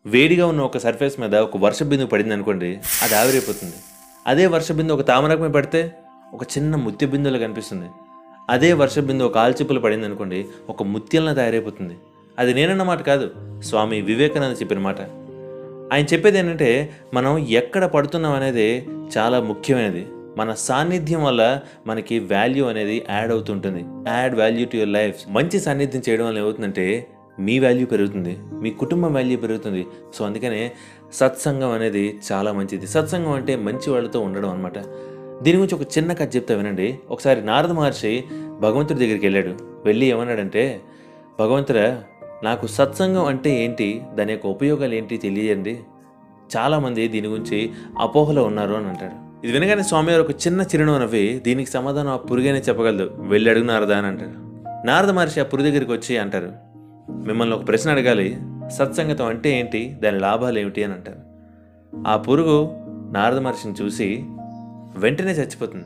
వేడిగా ఉన్న ఒక సర్ఫేస్ మీద ఒక వర్ష బిందువు పడింది అనుకోండి అది ఆవిరైపోతుంది అదే వర్ష బిందువు ఒక తామరకు మీద పడితే ఒక చిన్న ముత్య బిందువులో కనిపిస్తుంది అదే వర్ష బిందువు ఒక ఆల్చిప్పులు పడింది అనుకోండి ఒక ముత్యంలా తయారైపోతుంది అది నేనన్న మాట కాదు స్వామి వివేకానంద చెప్పిన మాట ఆయన చెప్పేది ఏంటంటే మనం ఎక్కడ పడుతున్నాం అనేది చాలా ముఖ్యమైనది మన సాన్నిధ్యం వల్ల మనకి వాల్యూ అనేది యాడ్ అవుతుంటుంది add value to your life మంచి సాన్నిధ్యం చేయడం వల్ల ఏమవుతుందంటే మీ వాల్యూ పెరుగుతుంది మీ కుటుంబం వాల్యూ పెరుగుతుంది సో అందుకనే సత్సంగం అనేది చాలా మంచిది సత్సంగం అంటే మంచి వాళ్ళతో ఉండడం అనమాట దీని గురించి ఒక చిన్న కథ చెప్తా వినండి ఒకసారి నారద మహర్షి భగవంతుడి దగ్గరికి వెళ్ళాడు వెళ్ళి ఏమన్నాడంటే భగవంతుడా నాకు సత్సంగం అంటే ఏంటి దాని యొక్క ఉపయోగాలు ఏంటి తెలియజేయండి చాలామంది దీని గురించి అపోహలో ఉన్నారు అని అంటాడు ఇది వినగానే స్వామివారు ఒక చిన్న చిరునవ్వు నవ్వి దీనికి సమాధానం ఆ పురుగనే చెప్పగలదు వెళ్ళి అడుగు నారదా అని అంటారు నారద మహర్షి ఆ పురు దగ్గరికి వచ్చి అంటారు మిమ్మల్ని ఒక ప్రశ్న అడగాలి సత్సంగతం అంటే ఏంటి దాని లాభాలు ఏమిటి అని అంటారు ఆ పురుగు నారద మహర్షిని చూసి వెంటనే చచ్చిపోతుంది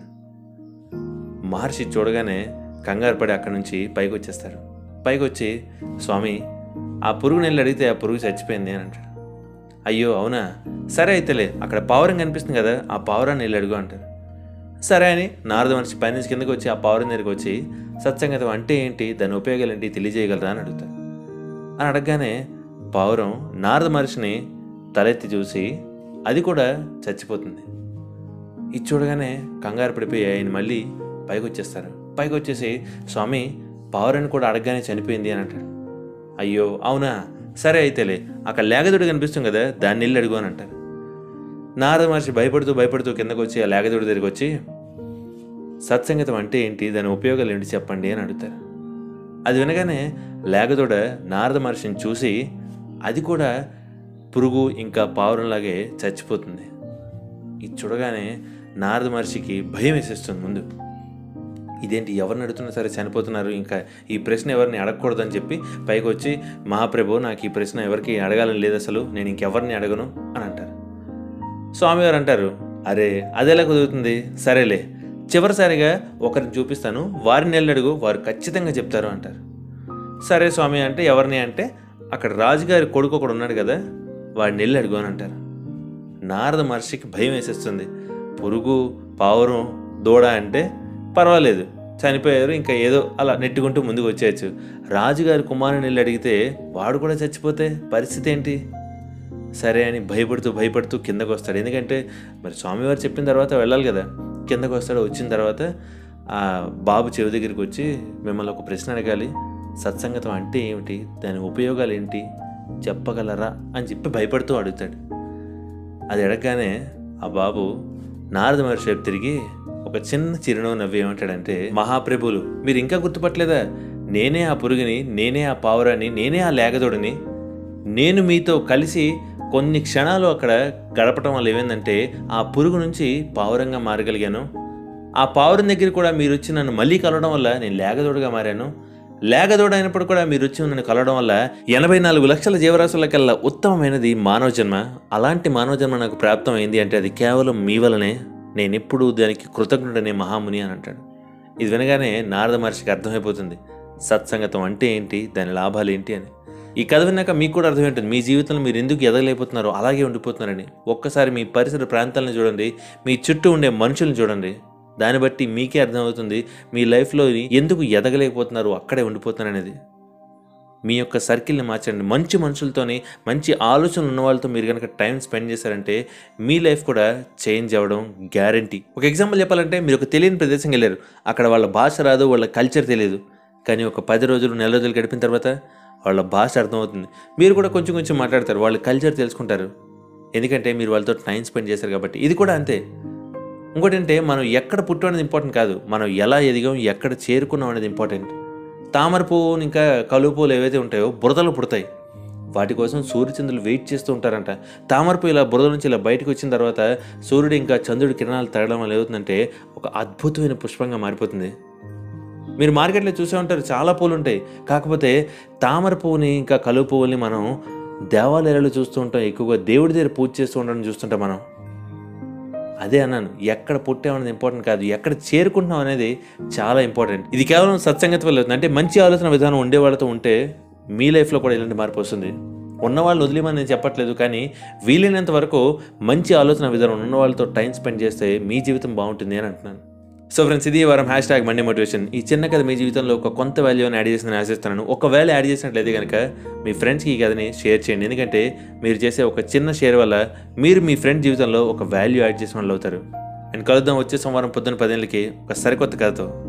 మహర్షి చూడగానే కంగారు పడి అక్కడి నుంచి పైకి వచ్చేస్తారు పైకి వచ్చి స్వామి ఆ పురుగు నెల్లి అడిగితే ఆ పురుగు చచ్చిపోయింది అని అంటాడు అయ్యో అవునా సరే అయితేలే అక్కడ పావురం కనిపిస్తుంది కదా ఆ పావురాన్ని వెళ్ళి అడుగు అంటారు సరే అని నారద మనిషి పైనుంచి కిందకి వచ్చి ఆ పావురం దగ్గరికి వచ్చి సత్సంగతం అంటే ఏంటి దాని ఉపయోగాలు ఏంటి తెలియజేయగలరా అని అడుగుతారు అని అడగగానే పావురం నారద మహర్షిని తలెత్తి చూసి అది కూడా చచ్చిపోతుంది ఇది చూడగానే కంగారు పడిపోయి ఆయన మళ్ళీ పైకి వచ్చేస్తారు పైకి వచ్చేసి స్వామి పావురాన్ని కూడా అడగగానే చనిపోయింది అని అంటాడు అయ్యో అవునా సరే అయితేలే అక్కడ లేగదుడు కనిపిస్తుంది కదా దాన్ని వెళ్ళి అడుగు అని అంటారు నారద మహర్షి భయపడుతూ భయపడుతూ కిందకు వచ్చి ఆ లేగదుడి దగ్గరికి వచ్చి సత్సంగతం అంటే ఏంటి దాని ఉపయోగాలు ఏంటి చెప్పండి అని అడుగుతారు అది వినగానే లేగదోడ నారద మహర్షిని చూసి అది కూడా పురుగు ఇంకా పావురంలాగే చచ్చిపోతుంది ఇది చూడగానే నారద మహర్షికి భయం వేసేస్తుంది ముందు ఇదేంటి ఎవరిని అడుగుతున్నా సరే చనిపోతున్నారు ఇంకా ఈ ప్రశ్న ఎవరిని అడగకూడదని చెప్పి పైకి వచ్చి మహాప్రభు నాకు ఈ ప్రశ్న ఎవరికి అడగాలని లేదు అసలు నేను ఇంకెవరిని అడగను అని అంటారు స్వామివారు అంటారు అరే అదెలా కుదురుతుంది సరేలే చివరిసారిగా ఒకరిని చూపిస్తాను వారిని వెళ్ళి అడుగు వారు ఖచ్చితంగా చెప్తారు అంటారు సరే స్వామి అంటే ఎవరిని అంటే అక్కడ రాజుగారి కొడుకు ఒకడు ఉన్నాడు కదా వాడిని వెళ్ళి అడుగు అని అంటారు నారద మహర్షికి భయం వేసేస్తుంది పురుగు పావురం దూడ అంటే పర్వాలేదు చనిపోయారు ఇంకా ఏదో అలా నెట్టుకుంటూ ముందుకు వచ్చేయచ్చు రాజుగారి కుమారుని వెళ్ళి అడిగితే వాడు కూడా చచ్చిపోతే పరిస్థితి ఏంటి సరే అని భయపడుతూ భయపడుతూ కిందకు వస్తాడు ఎందుకంటే మరి స్వామివారు చెప్పిన తర్వాత వెళ్ళాలి కదా కిందకు వస్తాడు వచ్చిన తర్వాత ఆ బాబు చెవి దగ్గరికి వచ్చి మిమ్మల్ని ఒక ప్రశ్న అడగాలి సత్సంగతం అంటే ఏమిటి దాని ఉపయోగాలు ఏంటి చెప్పగలరా అని చెప్పి భయపడుతూ అడుగుతాడు అది అడగగానే ఆ బాబు నారద మహర్షి వైపు తిరిగి ఒక చిన్న చిరునవ్వు నవ్వి ఏమంటాడంటే మహాప్రభులు మీరు ఇంకా గుర్తుపట్టలేదా నేనే ఆ పురుగుని నేనే ఆ పావురాన్ని నేనే ఆ లేగదోడిని నేను మీతో కలిసి కొన్ని క్షణాలు అక్కడ గడపటం వల్ల ఏమైందంటే ఆ పురుగు నుంచి పావురంగా మారగలిగాను ఆ పావురం దగ్గర కూడా మీరు వచ్చి నన్ను మళ్ళీ కలవడం వల్ల నేను లేగదోడుగా మారాను లేగదోడ అయినప్పుడు కూడా మీరు వచ్చి నన్ను కలవడం వల్ల ఎనభై నాలుగు లక్షల జీవరాశులకల్లా ఉత్తమమైనది మానవ జన్మ అలాంటి మానవ జన్మ నాకు ప్రాప్తం అయింది అంటే అది కేవలం మీ వలనే నేను ఎప్పుడు దానికి కృతజ్ఞుడనే మహాముని అని అంటాడు ఇది వినగానే నారద మహర్షికి అర్థమైపోతుంది సత్సంగతం అంటే ఏంటి దాని లాభాలు ఏంటి అని ఈ కథ విన్నాక మీకు కూడా అర్థమవుతుంది మీ జీవితంలో మీరు ఎందుకు ఎదగలేకపోతున్నారో అలాగే ఉండిపోతున్నారని ఒక్కసారి మీ పరిసర ప్రాంతాలను చూడండి మీ చుట్టూ ఉండే మనుషులను చూడండి దాన్ని బట్టి మీకే అర్థమవుతుంది మీ లైఫ్లో ఎందుకు ఎదగలేకపోతున్నారు అక్కడే ఉండిపోతున్నారు అనేది మీ యొక్క సర్కిల్ని మార్చండి మంచి మనుషులతోని మంచి ఆలోచనలు ఉన్న వాళ్ళతో మీరు కనుక టైం స్పెండ్ చేశారంటే మీ లైఫ్ కూడా చేంజ్ అవ్వడం గ్యారంటీ ఒక ఎగ్జాంపుల్ చెప్పాలంటే మీరు ఒక తెలియని ప్రదేశంకి వెళ్ళారు అక్కడ వాళ్ళ భాష రాదు వాళ్ళ కల్చర్ తెలియదు కానీ ఒక పది రోజులు నెల రోజులు గడిపిన తర్వాత వాళ్ళ భాష అర్థమవుతుంది మీరు కూడా కొంచెం కొంచెం మాట్లాడతారు వాళ్ళ కల్చర్ తెలుసుకుంటారు ఎందుకంటే మీరు వాళ్ళతో టైం స్పెండ్ చేశారు కాబట్టి ఇది కూడా అంతే ఇంకోటి అంటే మనం ఎక్కడ పుట్టాం అనేది ఇంపార్టెంట్ కాదు మనం ఎలా ఎదిగాం ఎక్కడ చేరుకున్నాం అనేది ఇంపార్టెంట్ తామర పువ్వు ఇంకా కలువ పువ్వులు ఏవైతే ఉంటాయో బురదలు పుడతాయి వాటి కోసం సూర్యచంద్రులు వెయిట్ చేస్తూ ఉంటారంట తామర పువ్వు ఇలా బురద నుంచి ఇలా బయటకు వచ్చిన తర్వాత సూర్యుడు ఇంకా చంద్రుడి కిరణాలు తగలడం వల్ల ఏమవుతుందంటే ఒక అద్భుతమైన పుష్పంగా మారిపోతుంది మీరు మార్కెట్లో చూసే ఉంటారు చాలా పూలు ఉంటాయి కాకపోతే తామర పువ్వుని ఇంకా కలువ పువ్వుని మనం దేవాలయాలు చూస్తూ ఉంటాం ఎక్కువగా దేవుడి దగ్గర పూజ చేస్తూ ఉండడం చూస్తుంటాం మనం అదే అన్నాను ఎక్కడ పుట్టామనేది ఇంపార్టెంట్ కాదు ఎక్కడ చేరుకుంటున్నాం అనేది చాలా ఇంపార్టెంట్ ఇది కేవలం సత్సంగతి వల్ల అవుతుంది అంటే మంచి ఆలోచన విధానం ఉండే వాళ్ళతో ఉంటే మీ లైఫ్లో కూడా ఇలాంటి మార్పు వస్తుంది ఉన్న వాళ్ళు వదిలేమని నేను చెప్పట్లేదు కానీ వీలైనంత వరకు మంచి ఆలోచన విధానం ఉన్న వాళ్ళతో టైం స్పెండ్ చేస్తే మీ జీవితం బాగుంటుంది అని అంటున్నాను సో ఫ్రెండ్స్ ఇది ఈ వారం హ్యాష్ ట్యాగ్ మండే మోటివేషన్ ఈ చిన్న కథ మీ జీవితంలో ఒక కొంత వాల్యూని యాడ్ చేసిందని ఆశిస్తున్నాను ఒకవేళ యాడ్ చేసినట్లయితే కనుక మీ ఫ్రెండ్స్కి ఈ కథని షేర్ చేయండి ఎందుకంటే మీరు చేసే ఒక చిన్న షేర్ వల్ల మీరు మీ ఫ్రెండ్ జీవితంలో ఒక వాల్యూ యాడ్ చేసిన వాళ్ళు అవుతారు అండ్ కలుద్దాం వచ్చే సోమవారం పొద్దున్న పదేళ్ళకి ఒక సరికొత్త కథతో